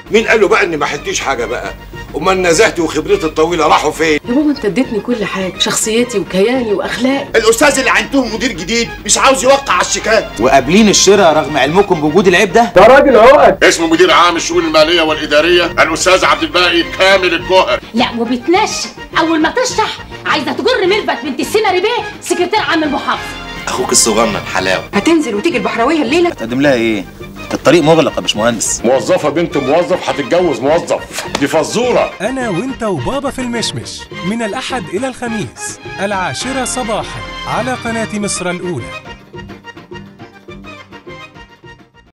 مين قال له بقى اني ما حلتيش حاجه بقى امال نزهتي وخبرتي الطويله راحوا فين يا بابا انت اديتني كل حاجه شخصيتي وكياني واخلاقي الاستاذ اللي عنده مدير جديد مش عاوز يوقع على الشيكات وقابلين الشراء رغم علمكم بوجود العيب ده اسم مدير عام الشؤون الماليه والاداريه الاستاذ عبد الباقي كامل الجوهر لا وبتنشن اول ما تشرح عايزه تجر ميرفت بنت السيناري بيه سكرتير عام المحافظه اخوك الصغنن حلاوه هتنزل وتيجي البحراويه الليله تقدم لها ايه الطريق مغلق يا باشمهندس موظفه بنت موظف هتتجوز موظف دي فزوره أنا وأنت وبابا في المشمش من الأحد إلى الخميس العاشرة صباحا على قناة مصر الأولى